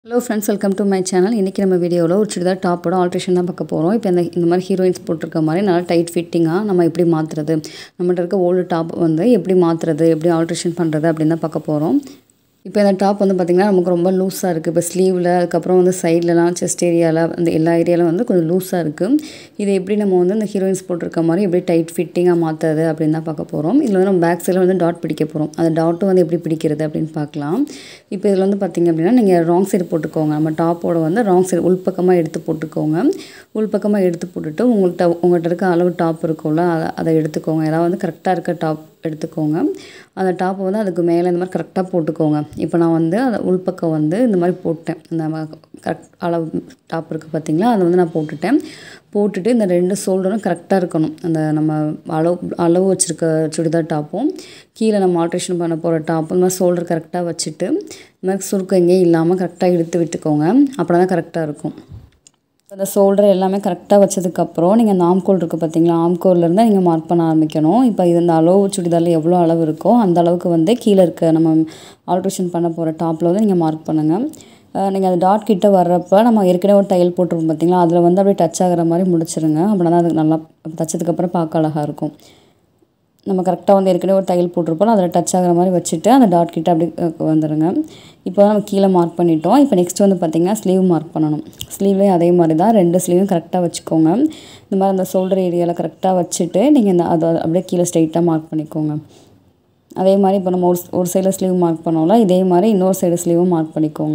hello friends welcome to my channel இன்றைக்கி நம்ம வீடியோவில் ஒரு சுடிதார் டாப்போட ஆல்ட்ரேஷன் தான் பார்க்க போகிறோம் இப்போ இந்த இந்த மாதிரி ஹீரோயின்ஸ் போட்டிருக்க மாதிரி நல்லா டைட் ஃபிட்டிங்காக நம்ம எப்படி மாற்றுறது நம்மகிட்ட இருக்க ஓல்டு டாப் வந்து எப்படி மாற்றுறது எப்படி ஆல்ட்ரேஷன் பண்ணுறது அப்படின்னு தான் பார்க்க போகிறோம் இப்போ இந்த டாப் வந்து பார்த்திங்கன்னா நமக்கு ரொம்ப லூஸாக இருக்குது இப்போ ஸ்லீவில் அதுக்கப்புறம் வந்து சைட்லலாம் செஸ்ட் ஏரியாவில் அந்த எல்லா ஏரியாவிலும் வந்து கொஞ்சம் லூஸாக இருக்குது இதை எப்படி நம்ம வந்து இந்த ஹீரோயின்ஸ் போட்டிருக்க மாதிரி எப்படி டைட் ஃபிட்டிங்காக மாற்றுறது அப்படின்னு தான் பார்க்க போகிறோம் இதில் வந்து நம்ம பேக் சைடில் வந்து டாட் பிடிக்க போகிறோம் அந்த டாட்டும் வந்து எப்படி பிடிக்கிறது அப்படின்னு பார்க்கலாம் இப்போ இதில் வந்து பார்த்திங்க அப்படின்னா நீங்கள் ராங் சைடு போட்டுக்கோங்க நம்ம டாப்போட வந்து ராங் சைடு உள்பக்கமாக எடுத்து போட்டுக்கோங்க உள்பக்கமாக எடுத்து போட்டுட்டு உங்கள்கிட்ட உங்கள்கிட்ட இருக்க அளவு டாப் இருக்கும்ல அதை அதை எடுத்துக்கோங்க ஏதாவது வந்து கரெக்டாக இருக்க டாப் எடுத்துக்கோங்க அந்த டாப்பை வந்து அதுக்கு மேலே இந்த மாதிரி கரெக்டாக போட்டுக்கோங்க இப்போ நான் வந்து அதை உள்பக்கம் வந்து இந்த மாதிரி போட்டேன் இந்த கரெக்ட் அளவு டாப் இருக்குது பார்த்தீங்களா அதை வந்து நான் போட்டுட்டேன் போட்டுட்டு இந்த ரெண்டு ஷோல்டரும் கரெக்டாக இருக்கணும் அந்த நம்ம அளவு அளவு வச்சுருக்க சுடிதார் டாப்பும் கீழே நம்ம ஆல்ட்ரேஷன் பண்ண போகிற டாப்பும் இந்த மாதிரி ஷோல்டர் கரெக்டாக வச்சுட்டு இந்த மாதிரி சுருக்கம் எங்கேயும் இல்லாமல் கரெக்டாக இழுத்து விட்டுக்கோங்க அப்படின்னா தான் கரெக்டாக இருக்கும் அந்த ஷோல்டர் எல்லாமே கரெக்டாக வச்சதுக்கப்புறம் நீங்கள் அந்த ஆம்கோல் இருக்குது பார்த்தீங்களா ஆம்கோல்லேருந்து நீங்கள் மார்க் பண்ண ஆரம்பிக்கணும் இப்போ இது இந்த அளவு சுடிதாரில் எவ்வளோ அளவு இருக்கோ அந்த அளவுக்கு வந்து கீழே இருக்க நம்ம ஆல்ட்ரேஷன் பண்ண போகிற டாப்பில் வந்து நீங்கள் மார்க் பண்ணுங்கள் நீங்கள் அது டாட் கிட்ட வர்றப்ப நம்ம ஏற்கனவே ஒரு தையல் போட்டிருப்போம் பார்த்தீங்களா அதில் வந்து அப்படியே டச் ஆகிற மாதிரி முடிச்சிருங்க அப்படின்னா தான் அதுக்கு நல்லா தைச்சதுக்கப்புறம் பார்க்க அழகாக இருக்கும் நம்ம கரெக்டாக வந்து ஏற்கனவே ஒரு தையல் போட்டிருப்போம் அதில் டச் ஆகிற மாதிரி வச்சுட்டு அந்த டாட் கிட்ட அப்படி வந்துடுங்க இப்போ நம்ம கீழே மார்க் பண்ணிட்டோம் இப்போ நெக்ஸ்ட் வந்து பார்த்திங்கன்னா ஸ்லீவ் மார்க் பண்ணணும் ஸ்லீவ்லேயும் அதே மாதிரி தான் ரெண்டு ஸ்லீவும் கரெக்டாக வச்சுக்கோங்க இந்த மாதிரி அந்த ஷோல்டர் ஏரியாவில் கரெக்டாக வச்சுட்டு நீங்கள் இந்த அதை அப்படியே கீழே ஸ்ட்ரைட்டாக மார்க் பண்ணிக்கோங்க அதே மாதிரி இப்போ நம்ம ஒரு ஒரு சைடில் ஸ்லீவ் மார்க் பண்ணோம்ல இதே மாதிரி இன்னொரு சைடு ஸ்லீவும் மார்க் பண்ணிக்கோங்க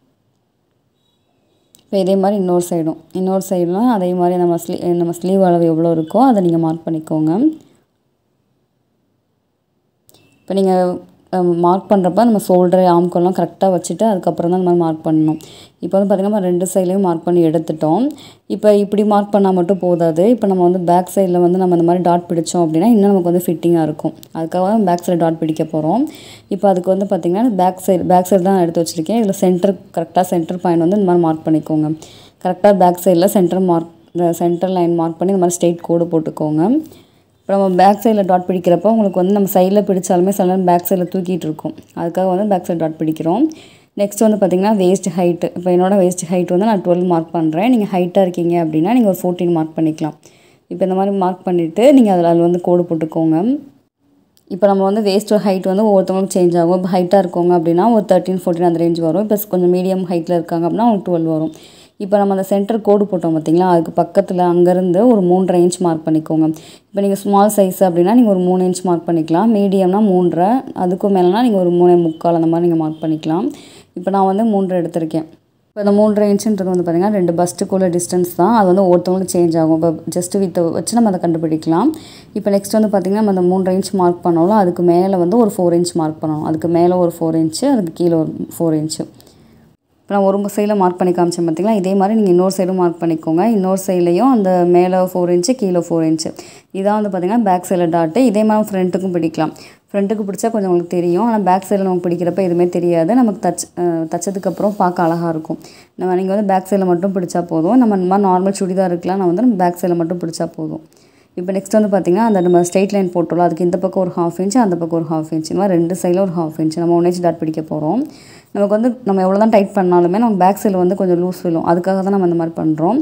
இப்போ இதே மாதிரி இன்னொரு சைடும் இன்னொரு சைடெலாம் அதே மாதிரி நம்ம ஸ்லீ நம்ம ஸ்லீவ் அளவு எவ்வளோ இருக்கோ அதை நீங்கள் மார்க் பண்ணிக்கோங்க இப்போ நீங்கள் மார்க் பண்ணுறப்ப நம்ம ஷோல்டர் ஆம்கோல்லாம் கரெக்டாக வச்சுட்டு அதுக்கப்புறம் தான் இந்த மாதிரி மார்க் பண்ணணும் இப்போ வந்து பார்த்திங்கன்னா நம்ம ரெண்டு சைட்லேயும் மார்க் பண்ணி எடுத்துட்டோம் இப்போ இப்படி மார்க் பண்ணால் மட்டும் போதாது இப்போ நம்ம வந்து பேக் சைடில் வந்து நம்ம இந்த மாதிரி டாட் பிடிச்சோம் அப்படின்னா இன்னும் நமக்கு வந்து ஃபிட்டிங்காக இருக்கும் அதுக்காக தான் பேக் சைடு டாட் பிடிக்க போகிறோம் இப்போ அதுக்கு வந்து பார்த்திங்கன்னா பேக் சைடு பேக் சைடு தான் எடுத்து வச்சுருக்கேன் இதில் சென்டர் கரெக்டாக சென்டர் பாயிண்ட் வந்து இந்த மாதிரி மார்க் பண்ணிக்கோங்க கரெக்டாக பேக் சைடில் centre mark centre line mark பண்ணி இந்த மாதிரி ஸ்ட்ரெயிட் கோடு போட்டுக்கோங்க இப்போ நம்ம பேக் சைடில் டாட் பிடிக்கிறப்போ உங்களுக்கு வந்து நம்ம சைடில் பிடிச்சாலுமே சில நேரம் பேக் சைடில் தூக்கிட்டு இருக்கும் அதுக்காக வந்து பேக் சைடு டாட் பிடிக்கிறோம் நெக்ஸ்ட் வந்து பார்த்திங்கன்னா வேஸ்ட் ஹைட்டு இப்போ என்னோட வேஸ்ட் ஹைட் வந்து நான் டுவெல் மார்க் பண்ணுறேன் நீங்கள் ஹைட்டாக இருக்கீங்க அப்படின்னா நீங்கள் ஒரு ஃபோர்டீன் மார்க் பண்ணிக்கலாம் இப்போ இந்த மாதிரி மார்க் பண்ணிவிட்டு நீங்கள் அதில் அதில் வந்து கோடு போட்டுக்கோங்க இப்போ நம்ம வந்து வேஸ்ட் ஹைட் வந்து ஒவ்வொருத்தவங்களுக்கும் சேஞ்ச் ஆகும் இப்போ ஹைட்டாக இருக்கவங்க அப்படின்னா ஒரு தேர்ட்டின் ஃபோர்டீன் அந்த ரேஞ்ச் வரும் இப்போ கொஞ்சம் மீடியம் ஹைட்டில் இருக்காங்க அப்படின்னா அவங்களுக்கு டுவெல் வரும் இப்போ நம்ம அந்த சென்டர் கோடு போட்டோம் பார்த்தீங்களா அதுக்கு பக்கத்தில் அங்கேருந்து ஒரு மூன்றரை இன்ச் மார்க் பண்ணிக்கோங்க இப்போ நீங்கள் ஸ்மால் சைஸ் அப்படின்னா நீங்கள் ஒரு மூணு இன்ச் மார்க் பண்ணிக்கலாம் மீடியம்னா மூன்றரை அதுக்கும் மேலேனா நீங்கள் ஒரு மூணே முக்கால் அந்த மாதிரி நீங்கள் மார்க் பண்ணிக்கலாம் இப்போ நான் வந்து மூன்றரை எடுத்திருக்கேன் இப்போ இந்த மூன்றரை இன்ச்சுன்றது வந்து பார்த்திங்கன்னா ரெண்டு பஸ்ட்டுக்குள்ள டிஸ்டன்ஸ் தான் அது வந்து ஒருத்தவங்களுக்கு சேஞ்ச் ஆகும் இப்போ ஜஸ்ட் வித் வச்சு நம்ம அதை கண்டுபிடிக்கலாம் இப்போ நெக்ஸ்ட் வந்து பார்த்திங்கன்னா நம்ம அந்த மூன்றரை இன்ச் மார்க் பண்ணோம்ல அதுக்கு மேலே வந்து ஒரு ஃபோர் இன்ச் மார்க் பண்ணணும் அதுக்கு மேலே ஒரு ஃபோர் இன்ச்சு அதுக்கு கீழே ஒரு ஃபோர் இன்ச்சு இப்போ நான் ஒரு சைடில் மார்க் பண்ணி காமிச்சேன் பார்த்தீங்களா இதே மாதிரி நீங்கள் இன்னொரு சைடும் மார்க் பண்ணிக்கோங்க இன்னொரு சைட்லேயும் அந்த மேலே ஃபோர் இன்ச்சு கீழே ஃபோர் இன்ச்சு இதான் வந்து பார்த்திங்கன்னா பேக் சைடில் டாட்டு இதே மாதிரி ஃப்ரண்ட்டுக்கும் பிடிக்கலாம் ஃப்ரண்ட்டுக்கு பிடிச்சா கொஞ்சம் உங்களுக்கு தெரியும் ஆனால் பேக் சைடில் நமக்கு பிடிக்கிறப்ப எதுவுமே தெரியாது நமக்கு தச் தச்சதுக்கப்புறம் பார்க்க அழகாக இருக்கும் நம்ம நீங்கள் வந்து பேக் சைடில் மட்டும் பிடிச்சா போதும் நம்ம இந்த மாதிரி நார்மல் சுடிதார் இருக்கலாம் நான் வந்து நம்ம பேக் சைடில் மட்டும் பிடிச்சா போதும் இப்போ நெக்ஸ்ட் வந்து பார்த்திங்கன்னா அந்த நம்ம ஸ்ட்ரெயிட் லைன் போட்டோம் அதுக்கு இந்த பக்கம் ஒரு ஹாஃப் இன்ச் அந்த பக்கம் ஒரு ஹாஃப் இன்ச் இந்த மாதிரி ரெண்டு சைடில் ஒரு ஹாஃப் இன்ச் நம்ம ஒன் இன்ச் டாட் பிடிக்க போகிறோம் நமக்கு வந்து நம்ம எவ்வளோ தான் டைட் பண்ணாலுமே நம்ம பேக் சைடில் வந்து கொஞ்சம் லூஸ் விழும் அதுக்காக தான் நம்ம இந்த மாதிரி பண்ணுறோம்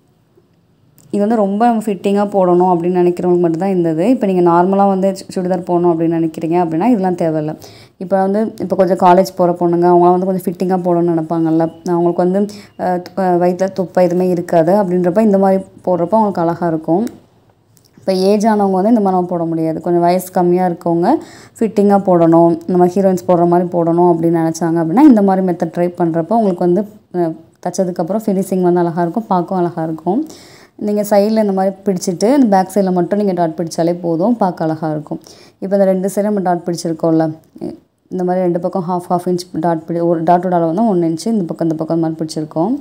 இது வந்து ரொம்ப நம்ம ஃபிட்டிங்காக போடணும் அப்படின்னு நினைக்கிறவங்களுக்கு மட்டும் தான் இருந்தது இப்போ நீங்கள் நார்மலாக வந்து சுடிதார் போடணும் அப்படின்னு நினைக்கிறீங்க அப்படின்னா இதெல்லாம் தேவையில்லை இப்போ வந்து இப்போ கொஞ்சம் காலேஜ் போகிற பொண்ணுங்க அவங்களாம் வந்து கொஞ்சம் ஃபிட்டிங்காக போடணும்னு நினைப்பாங்கல்ல அவங்களுக்கு வந்து வயிற்றில் துப்பை எதுவுமே இருக்காது அப்படின்றப்ப இந்த மாதிரி போடுறப்ப அவங்களுக்கு அழகாக இருக்கும் இப்போ ஏஜ் ஆனவங்க வந்து இந்த மாதிரி நம்ம போட முடியாது கொஞ்சம் வயசு கம்மியாக இருக்கவங்க ஃபிட்டிங்காக போடணும் நம்ம ஹீரோயின்ஸ் போடுற மாதிரி போடணும் அப்படின்னு நினச்சாங்க அப்படின்னா இந்த மாதிரி மெத்தட் ட்ரை பண்ணுறப்போ உங்களுக்கு வந்து தைச்சதுக்கப்புறம் ஃபினிஷிங் வந்து அழகாக இருக்கும் பார்க்கவும் அழகாக இருக்கும் நீங்கள் சைடில் இந்த மாதிரி பிடிச்சிட்டு இந்த பேக் சைடில் மட்டும் நீங்கள் டாட் பிடிச்சாலே போதும் பார்க்க அழகாக இருக்கும் இப்போ இந்த ரெண்டு சைடும் நம்ம டாட் பிடிச்சிருக்கோம்ல இந்த மாதிரி ரெண்டு பக்கம் ஹாஃப் ஹாஃப் இன்ச் டாட் பிடி ஒரு டாட்டோட அளவு வந்து ஒன் இன்ச்சு இந்த பக்கம் இந்த பக்கம் இந்த மாதிரி பிடிச்சிருக்கோம்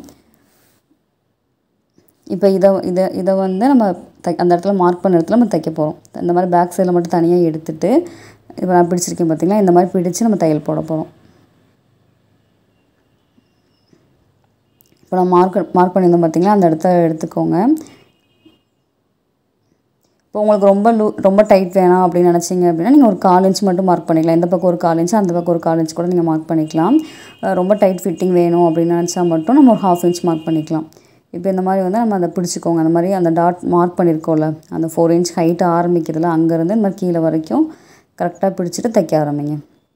இப்போ இதை இதை இதை வந்து நம்ம தை அந்த இடத்துல மார்க் பண்ண இடத்துல நம்ம தைக்க போகிறோம் இந்த மாதிரி பேக் சைடில் மட்டும் தனியாக எடுத்துகிட்டு இப்போ நான் பிடிச்சிருக்கேன் பார்த்திங்களா இந்த மாதிரி பிடிச்சு நம்ம தையல் போட போகிறோம் இப்போ நம்ம மார்க் மார்க் பண்ணியிருந்தோம் பார்த்திங்களா அந்த இடத்த எடுத்துக்கோங்க இப்போ உங்களுக்கு ரொம்ப லூ ரொம்ப டைட் வேணாம் அப்படின்னு நினச்சிங்க அப்படின்னா நீங்கள் ஒரு கால் இன்ச் மட்டும் மார்க் பண்ணிக்கலாம் இந்த பக்கம் ஒரு கால் இன்ச் அந்த பக்கம் ஒரு கால் இன்ச் கூட நீங்கள் மார்க் பண்ணிக்கலாம் அஹ் ரொம்ப டைட் ஃபிட்டிங் வேணும் அப்படின்னு நினச்சா மட்டும் நம்ம ஒரு ஹாஃப் இன்ச் மார்க் பண்ணிக்கலாம் இப்போ இந்த மாதிரி வந்து நம்ம அதை பிடிச்சிக்கோங்க அந்த மாதிரி அந்த டாட் மார்க் பண்ணியிருக்கோம்ல அந்த ஃபோர் இன்ச் ஹைட் ஆரம்பிக்கிறதுல அங்கேருந்து இந்த மாதிரி கீழே வரைக்கும் கரெக்டாக பிடிச்சிட்டு தைக்க ஆரம்பிங்க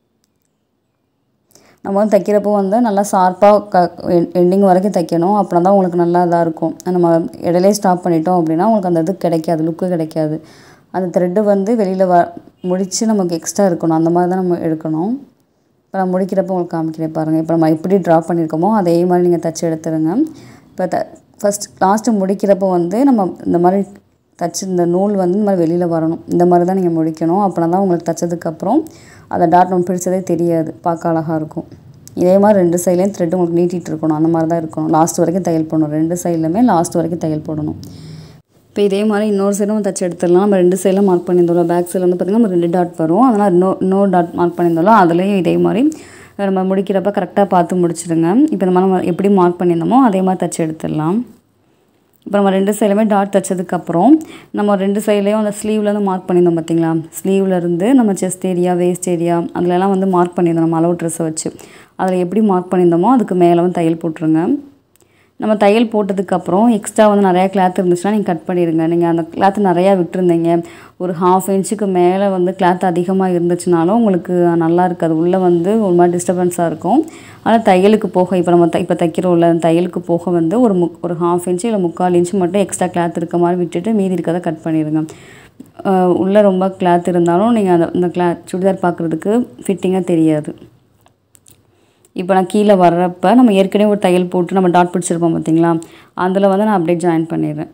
நம்ம வந்து தைக்கிறப்போ வந்து நல்லா ஷார்ப்பாக க எண்டிங் வரைக்கும் தைக்கணும் அப்படின்னா தான் உங்களுக்கு நல்லா இதாக இருக்கும் நம்ம இடையிலே ஸ்டாப் பண்ணிட்டோம் அப்படின்னா உங்களுக்கு அந்த இது கிடைக்காது லுக்கு கிடைக்காது அந்த த்ரெட்டு வந்து வெளியில் வ முடித்து நமக்கு எக்ஸ்ட்ரா இருக்கணும் அந்த மாதிரி தான் நம்ம எடுக்கணும் இப்போ நான் முடிக்கிறப்போ உங்களுக்கு காமிக்கிறேன் பாருங்கள் இப்போ நம்ம எப்படி ட்ரா பண்ணியிருக்கோமோ அதே மாதிரி நீங்கள் தச்சு எடுத்துருங்க இப்போ த ஃபஸ்ட் லாஸ்ட்டு முடிக்கிறப்போ வந்து நம்ம இந்த மாதிரி தச்சு இந்த நூல் வந்து இந்த மாதிரி வெளியில் வரணும் இந்த மாதிரி தான் நீங்கள் முடிக்கணும் அப்படின்னா தான் உங்களுக்கு தைச்சதுக்கப்புறம் அதை டாட் நம்ம பிடிச்சதே தெரியாது பார்க்க அழகாக இருக்கும் இதே மாதிரி ரெண்டு சைட்லேயும் த்ரெட் உங்களுக்கு நீட்டிகிட்டு இருக்கணும் அந்த மாதிரி தான் இருக்கணும் லாஸ்ட் வரைக்கும் தையல் போடணும் ரெண்டு சைட்லையுமே லாஸ்ட் வரைக்கும் தையல் போடணும் இப்போ இதே மாதிரி இன்னொரு சைடும் தச்சு எடுத்துடலாம் நம்ம ரெண்டு சைடில் மார்க் பண்ணியிருந்தோம் பேக் சைடில் வந்து பார்த்திங்கன்னா நம்ம ரெண்டு டாட் வரும் அதனால் இன்னொரு இன்னொரு டாட் மார்க் பண்ணியிருந்தோம் அதுலேயும் இதே மாதிரி நம்ம முடிக்கிறப்ப கரெக்டாக பார்த்து முடிச்சிடுங்க இப்போ இந்த மாதிரி நம்ம எப்படி மார்க் பண்ணியிருந்தோமோ அதே மாதிரி தச்சு எடுத்துடலாம் இப்போ நம்ம ரெண்டு சைடுமே டாட் தைச்சதுக்கப்புறம் நம்ம ரெண்டு சைட்லேயும் அந்த ஸ்லீவ்லேருந்து மார்க் பண்ணியிருந்தோம் பார்த்தீங்களா ஸ்லீவ்லேருந்து நம்ம செஸ்ட் ஏரியா வேஸ்ட் ஏரியா அதுலலாம் வந்து மார்க் பண்ணியிருந்தோம் நம்ம அளவு ட்ரெஸ்ஸை வச்சு அதில் எப்படி மார்க் பண்ணியிருந்தோமோ அதுக்கு மேலே வந்து தையல் போட்டுருங்க நம்ம தையல் போட்டதுக்கப்புறம் எக்ஸ்ட்ரா வந்து நிறையா கிளாத் இருந்துச்சுன்னா நீங்கள் கட் பண்ணிடுங்க நீங்கள் அந்த கிளாத் நிறையா விட்டுருந்தீங்க ஒரு ஹாஃப் இன்ச்சுக்கு மேலே வந்து கிளாத் அதிகமாக இருந்துச்சுனாலும் உங்களுக்கு நல்லா இருக்காது உள்ளே வந்து ஒரு மாதிரி டிஸ்டர்பன்ஸாக இருக்கும் ஆனால் தையலுக்கு போக இப்போ நம்ம தை இப்போ தைக்கிறோம்ல தையலுக்கு போக வந்து ஒரு முக் ஒரு ஹாஃப் இன்ச்சு இல்லை முக்கால் இன்ச்சு மட்டும் எக்ஸ்ட்ரா கிளாத் இருக்க மாதிரி விட்டுட்டு மீதி இருக்கிறத கட் பண்ணிடுங்க உள்ளே ரொம்ப கிளாத் இருந்தாலும் நீங்கள் அந்த அந்த கிளாத் சுடிதார் பார்க்குறதுக்கு ஃபிட்டிங்காக தெரியாது இப்போ நான் கீழே வர்றப்ப நம்ம ஏற்கனவே ஒரு தையல் போட்டு நம்ம டாட் பிடிச்சிருப்போம் பார்த்தீங்களா அதில் வந்து நான் அப்படியே ஜாயின் பண்ணிடுறேன்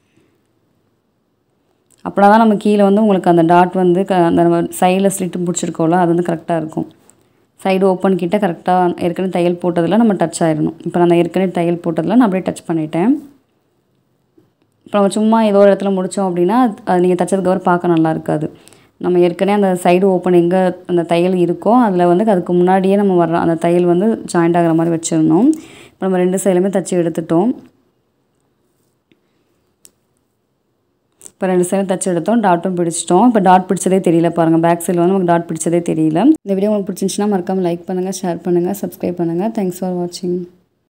அப்படின்னா தான் நம்ம கீழே வந்து உங்களுக்கு அந்த டாட் வந்து க அந்த நம்ம சைடில் ஸ்லிட்டு பிடிச்சிருக்கோம்ல அது வந்து கரெக்டாக இருக்கும் சைடு ஓப்பன் கிட்ட கரெக்டாக ஏற்கனவே தையல் போட்டதில் நம்ம டச் ஆயிடணும் இப்போ நான் ஏற்கனவே தையல் போட்டதில் நான் அப்படியே டச் பண்ணிட்டேன் இப்போ நம்ம சும்மா ஏதோ ஒரு இடத்துல முடித்தோம் அப்படின்னா அது- அது நீங்கள் தைச்சதுக்கப்புறம் பார்க்க நல்லா இருக்காது நம்ம ஏற்கனவே அந்த சைடு ஓப்பன் எங்கே அந்த தையல் இருக்கோ அதில் வந்து அதுக்கு முன்னாடியே நம்ம வர்ற அந்த தையல் வந்து ஜாயிண்ட் ஆகிற மாதிரி வச்சிடணும் இப்போ நம்ம ரெண்டு சைடுமே தச்சு எடுத்துட்டோம் இப்போ ரெண்டு சைடும் தச்சு எடுத்தோம் டாட்டும் பிடிச்சிட்டோம் இப்போ டாட் பிடிச்சதே தெரியல பாருங்கள் பேக் சைடில் வந்து நமக்கு டாட் பிடிச்சதே தெரியல இந்த வீடியோ உங்களுக்கு பிடிச்சிருந்துச்சுன்னா மறக்காமல் லைக் பண்ணுங்கள் ஷேர் பண்ணுங்கள் சப்ஸ்கிரைப் பண்ணுங்கள் தேங்க்ஸ் ஃபார் வாட்சிங்